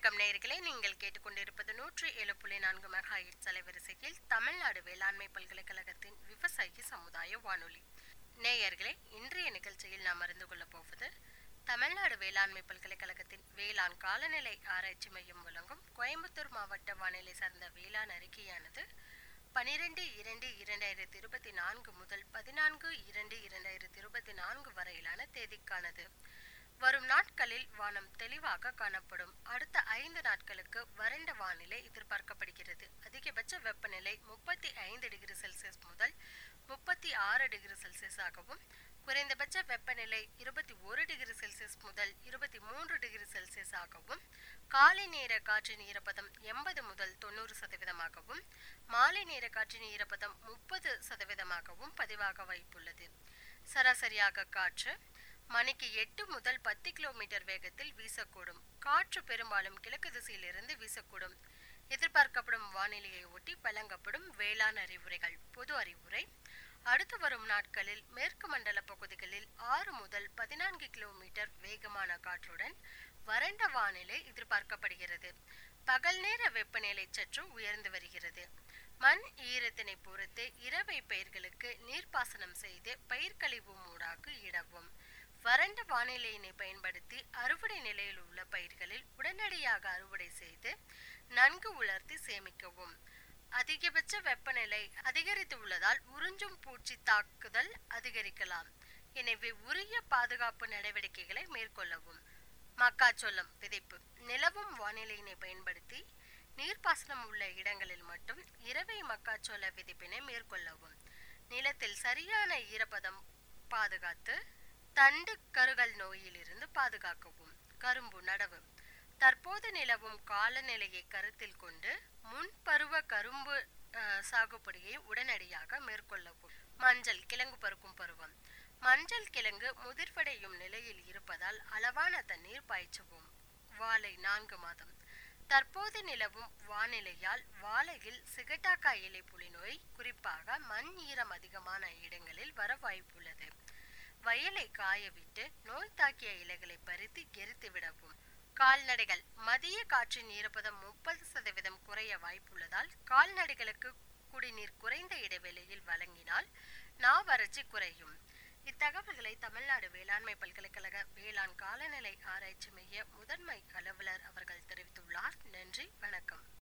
வணக்கம் நேயர்களே நீங்கள் கேட்டுக்கொண்டிருப்பது நூற்றி ஏழு புள்ளி நான்கு மெகா அலைவரிசையில் தமிழ்நாடு வேளாண்மை பல்கலைக்கழகத்தின் விவசாயி சமுதாய வானொலி நேயர்களே இன்றைய நிகழ்ச்சியில் நாம் அறிந்து கொள்ளப் போவது தமிழ்நாடு வேளாண்மை பல்கலைக்கழகத்தின் வேளாண் காலநிலை ஆராய்ச்சி மையம் வழங்கும் கோயம்புத்தூர் மாவட்ட வானிலை சார்ந்த வேளாண் அறிக்கையானது பனிரெண்டு இரண்டு இரண்டாயிரத்தி இருபத்தி நான்கு முதல் பதினான்கு இரண்டு இரண்டாயிரத்தி இருபத்தி நான்கு வரையிலான தேதிக்கானது வரும் நாட்களில் வானம் தெளிவாக காணப்படும் அடுத்த ஐந்து நாட்களுக்கு வறண்ட வானிலை எதிர்பார்க்கப்படுகிறது அதிகபட்ச வெப்பநிலை முப்பத்தி ஐந்து டிகிரி செல்சியஸ் முதல் முப்பத்தி ஆறு டிகிரி செல்சியஸ் ஆகவும் குறைந்தபட்ச வெப்பநிலை இருபத்தி ஒரு டிகிரி செல்சியஸ் முதல் இருபத்தி மூன்று டிகிரி செல்சியஸ் ஆகவும் காலை நேர காற்றின் ஈரப்பதம் எண்பது முதல் தொண்ணூறு சதவீதமாகவும் மாலை நேர காற்றின் ஈரப்பதம் முப்பது சதவீதமாகவும் பதிவாக வாய்ப்புள்ளது சராசரியாக காற்று மணிக்கு எட்டு முதல் பத்து கிலோமீட்டர் வேகத்தில் வீசக்கூடும் காற்று பெரும்பாலும் கிழக்கு திசையிலிருந்து வீசக்கூடும் எதிர்பார்க்கப்படும் வானிலையை ஒட்டி வழங்கப்படும் வேளாண் அறிவுரைகள் பொது அறிவுரை அடுத்து வரும் நாட்களில் மேற்கு மண்டல பகுதிகளில் ஆறு முதல் பதினான்கு கிலோமீட்டர் வேகமான காற்றுடன் வறண்ட வானிலை எதிர்பார்க்கப்படுகிறது பகல் நேர வெப்பநிலை சற்று உயர்ந்து வருகிறது மண் ஈரத்தினை பொறுத்து இரவை பயிர்களுக்கு நீர்ப்பாசனம் செய்து பயிர்க்கழிவு மூடாக்கு இடவும் வறண்ட வானிலையினை பயன்படுத்தி அறுவடை நிலையில் உள்ள பயிர்களில் உடனடியாக அறுவடை செய்து நன்கு உலர்த்தி சேமிக்கவும் அதிகபட்ச வெப்பநிலை அதிகரித்து உள்ளதால் உறிஞ்சும் பூச்சி தாக்குதல் அதிகரிக்கலாம் எனவே உரிய பாதுகாப்பு நடவடிக்கைகளை மேற்கொள்ளவும் மக்காச்சோளம் விதைப்பு நிலவும் வானிலையினை பயன்படுத்தி நீர்ப்பாசனம் உள்ள இடங்களில் மட்டும் இரவை மக்காச்சோள விதைப்பினை மேற்கொள்ளவும் நிலத்தில் சரியான ஈரப்பதம் பாதுகாத்து தண்டு கருகல் நோயிலிருந்து பாதுகாக்கவும் கரும்பு நடவு தற்போது நிலவும் காலநிலையை கருத்தில் கொண்டு முன்பருவ கரும்பு சாகுபடியை உடனடியாக மேற்கொள்ளவும் மஞ்சள் கிழங்கு பருக்கும் பருவம் மஞ்சள் கிழங்கு முதிர்வடையும் நிலையில் இருப்பதால் அளவான தண்ணீர் பாய்ச்சவும் வாழை நான்கு மாதம் தற்போது நிலவும் வானிலையால் வாழையில் சிகட்டாக்காய் இலை புலிநோய் குறிப்பாக மண் ஈரம் அதிகமான இடங்களில் வர வாய்ப்புள்ளது வயலை காயவிட்டு நோய் தாக்கிய இலைகளை பறித்து எரித்து விடவும் கால்நடைகள் மதிய காற்றின் ஈரப்பதம் முப்பது சதவீதம் குறைய வாய்ப்புள்ளதால் கால்நடைகளுக்கு குடிநீர் குறைந்த இடைவெளியில் வழங்கினால் நாவறட்சி குறையும் இத்தகவல்களை தமிழ்நாடு வேளாண்மை பல்கலைக்கழக வேளாண் காலநிலை ஆராய்ச்சி மைய முதன்மை அலுவலர் அவர்கள் தெரிவித்துள்ளார் நன்றி வணக்கம்